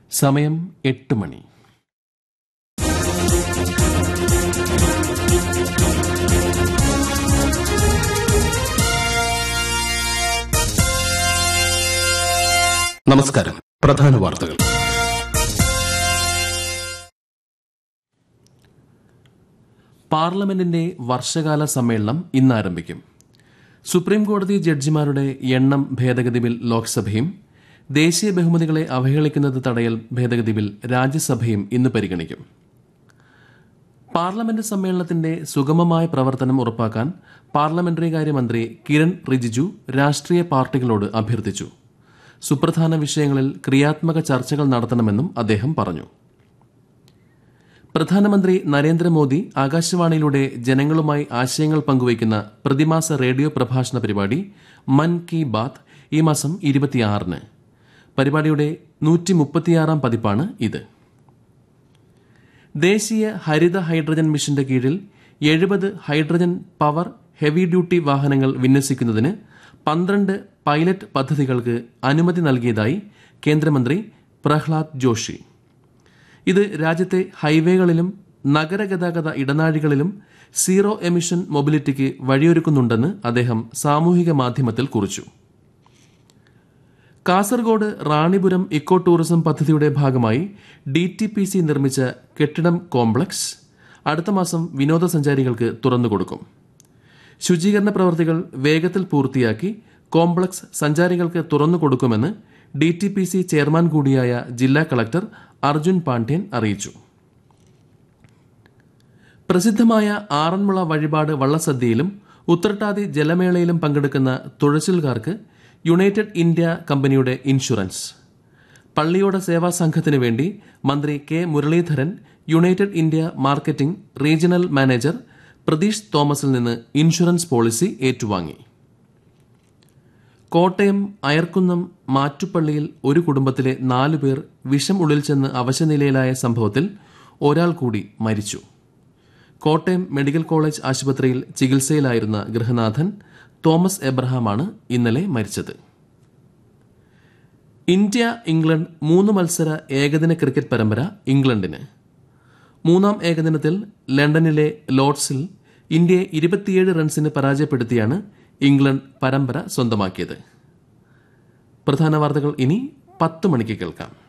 സമയം എട്ട് മണി നമസ്കാരം പ്രധാന വാർത്തകൾ പാർലമെന്റിന്റെ വർഷകാല സമ്മേളനം ഇന്ന് ആരംഭിക്കും സുപ്രീം കോടതി ജഡ്ജിമാരുടെ എണ്ണം ഭേദഗതി ബിൽ ലോക്സഭയും ദേശീയ ബഹുമതികളെ അവഹേളിക്കുന്നത് തടയൽ ഭേദഗതി ബിൽ രാജ്യസഭയും ഇന്ന് പരിഗണിക്കും പാർലമെന്റ് സമ്മേളനത്തിന്റെ സുഗമമായ പ്രവർത്തനം ഉറപ്പാക്കാൻ പാർലമെന്ററി കാര്യമന്ത്രി കിരൺ റിജിജു രാഷ്ട്രീയ പാർട്ടികളോട് അഭ്യർത്ഥിച്ചു സുപ്രധാന വിഷയങ്ങളിൽ ക്രിയാത്മക ചർച്ചകൾ നടത്തണമെന്നും അദ്ദേഹം പറഞ്ഞു പ്രധാനമന്ത്രി നരേന്ദ്രമോദി ആകാശവാണിയിലൂടെ ജനങ്ങളുമായി ആശയങ്ങൾ പങ്കുവയ്ക്കുന്ന പ്രതിമാസ റേഡിയോ പ്രഭാഷണ പരിപാടി മൻ കി ബാത്ത് ഈ മാസം ഇരുപത്തിയാറിന് പരിപാടിയുടെ നൂറ്റി മുപ്പത്തിയാറാം പതിപ്പാണ് ഇത് ദേശീയ ഹരിത ഹൈഡ്രജൻ മിഷന്റെ കീഴിൽ എഴുപത് ഹൈഡ്രജൻ പവർ ഹെവി ഡ്യൂട്ടി വാഹനങ്ങൾ വിന്യസിക്കുന്നതിന് പന്ത്രണ്ട് പൈലറ്റ് പദ്ധതികൾക്ക് അനുമതി നൽകിയതായി കേന്ദ്രമന്ത്രി പ്രഹ്ലാദ് ജോഷി ഇത് രാജ്യത്തെ ഹൈവേകളിലും നഗരഗതാഗത ഇടനാഴികളിലും സീറോ എമിഷൻ മൊബിലിറ്റിക്ക് വഴിയൊരുക്കുന്നുണ്ടെന്ന് അദ്ദേഹം സാമൂഹിക മാധ്യമത്തിൽ കുറിച്ചു കാസർഗോഡ് റാണിപുരം ഇക്കോ ടൂറിസം പദ്ധതിയുടെ ഭാഗമായി ഡി ടി പി സി നിർമ്മിച്ച കെട്ടിടം കോംപ്ലക്സ് അടുത്ത മാസം വിനോദസഞ്ചാരികൾക്ക് തുറന്നുകൊടുക്കും ശുചീകരണ പ്രവൃത്തികൾ വേഗത്തിൽ പൂർത്തിയാക്കി കോംപ്ലക്സ് സഞ്ചാരികൾക്ക് തുറന്നുകൊടുക്കുമെന്ന് D T P C chairman കൂടിയായ ജില്ലാ കളക്ടർ അർജുൻ പാണ്ഡ്യൻ അറിയിച്ചു പ്രസിദ്ധമായ ആറന്മുള വഴിപാട് വള്ളസദ്യയിലും ഉത്രട്ടാതി ജലമേളയിലും പങ്കെടുക്കുന്ന തുഴച്ചിൽക്കാർക്ക് യുണൈറ്റഡ് ഇന്ത്യ കമ്പനിയുടെ ഇൻഷുറൻസ് പള്ളിയോട സേവാ സംഘത്തിന് വേണ്ടി മന്ത്രി K Muraleedharan United India marketing regional manager Pratheesh തോമസിൽ നിന്ന് ഇൻഷുറൻസ് പോളിസി ഏറ്റുവാങ്ങി കോട്ടയം അയർക്കുന്നം മാറ്റുപള്ളിയിൽ ഒരു കുടുംബത്തിലെ നാലു പേർ വിഷം ഉള്ളിൽ ചെന്ന് അവശനിലയിലായ സംഭവത്തിൽ ഒരാൾ കൂടി മരിച്ചു കോട്ടയം മെഡിക്കൽ കോളേജ് ആശുപത്രിയിൽ ചികിത്സയിലായിരുന്ന ഗൃഹനാഥൻ തോമസ് എബ്രഹാമാണ് ഇന്നലെ മരിച്ചത് ഇന്ത്യ ഇംഗ്ലണ്ട് മൂന്ന് മത്സര ഏകദിന ക്രിക്കറ്റ് പരമ്പര ഇംഗ്ലണ്ടിന് മൂന്നാം ഏകദിനത്തിൽ ലണ്ടനിലെ ലോർഡ്സിൽ ഇന്ത്യയെ ഇരുപത്തിയേഴ് റൺസിന് പരാജയപ്പെടുത്തിയാണ് ഇംഗ്ലണ്ട് പരമ്പര സ്വന്തമാക്കിയത് പ്രധാന വാർത്തകൾ ഇനി പത്ത് മണിക്ക് കേൾക്കാം